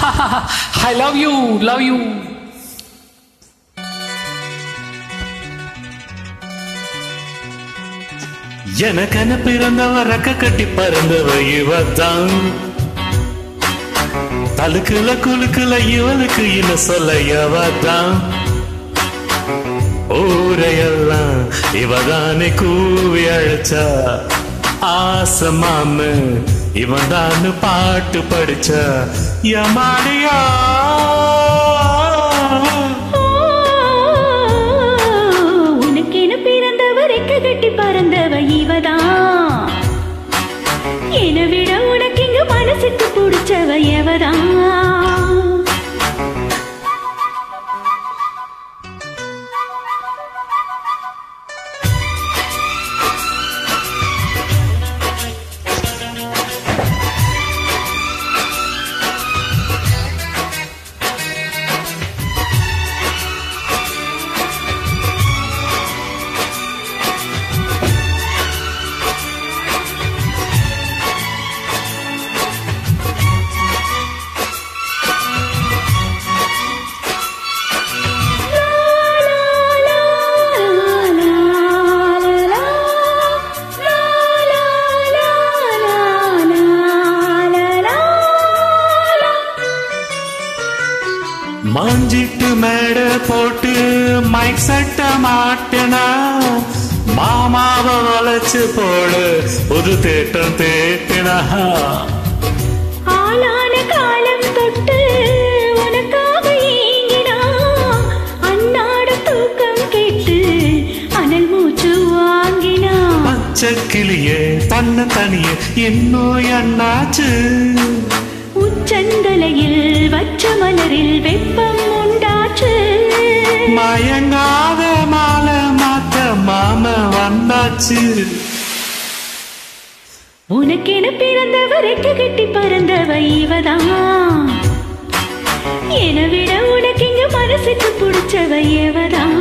I love you love you எனக்கென பிறந்தவ ரெக்க கட்டி பறந்தவ இவதான் தலுக்குல குலுக்குல இவளுக்கு என்ன சொல்ல எவதான் ஊரையெல்லாம் இவதானே கூவி அழைச்சா ஆசமாம இவன் தான் பாட்டு படிச்சா யமாடியா உனக்கென பிறந்தவ ரெக்க கட்டி பறந்தவ இவதான் என்னை விட உனக்கு இங்க மனசுக்கு பிடிச்சவ எவதான் மாஞ்சிட்டு மேடை போட்டு மைக் சட்ட மாட்டினா மாமாவ வளைச்சு போடு ஒரு தேட்டம் தேட்டினா ஆளான காலம் தொட்டு உனக்காக ஏங்கினா அன்னாட தூக்கம் கேட்டு அனல் மூச்சு வாங்கினா பச்சை கிளியே தன்ன தனியே இன்னும் என்னாச்சு உச்சந்தலையில் வச்ச மலரில் வெப்பம் உண்டாச்சு மயங்காத மாலை மாத்த மாம வந்தாச்சு உனக்கென பிறந்தவ ரெக்க கட்டி பறந்தவ இவதான் என விட உனக்கு இங்க மனசுக்கு பிடிச்சவ எவதான்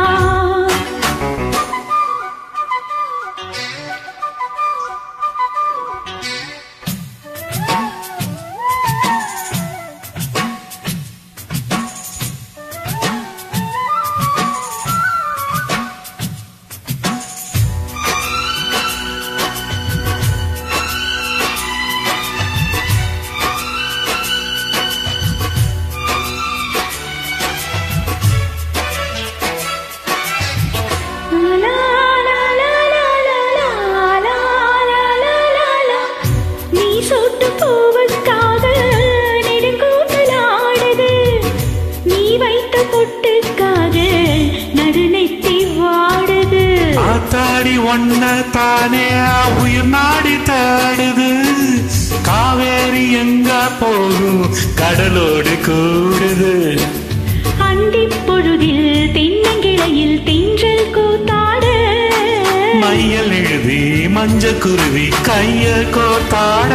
நீ சொட்டு பூவுக்காக நெடுங்கூட்டலாடுது நீ வைத்த பொட்டுக்காக நடுநெத்தி வாடுது ஆத்தாடி ஒன்ன தானே உயிர் நாடி தேடுது காவேரி எங்க போகும் கடலோடு கூடுது அந்திப் பொழுதில் தென்னங்கிளையில் தென்றல் கூத்தாடு மையல் எழுதி மஞ்ச குருவி கைய கோத்தாட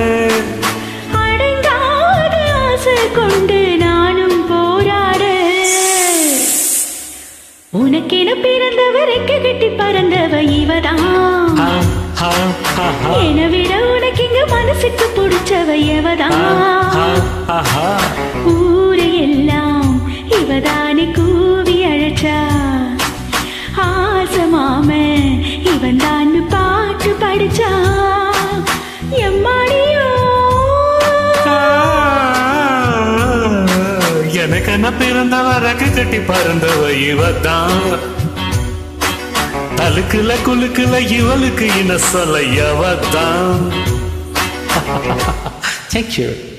அடங்காத ஆசை கொண்டு நானும் போராட உனக்கென பிறந்தவரைக்கு கட்டி பறந்தவ இவதான் ஹா, ஹா, ஹா, ஹா. என விட உனக்கு இங்க மனசுக்கு பிடிச்சவ ஹா, எவதான் ஹா, ஹா, ஹா. ஊரையெல்லாம் இவதானே கூவி அழைச்சா ஆசமாம இவன் தான் பாட்டு படிச்சா எம்மாடியோ எனக்கு என்ன பிறந்தவ ரெக்க கட்டி பறந்தவ இவதான் தலுக்குல குலுக்குல இவளுக்கு இன சொல்ல எவதான் தேங்க்யூ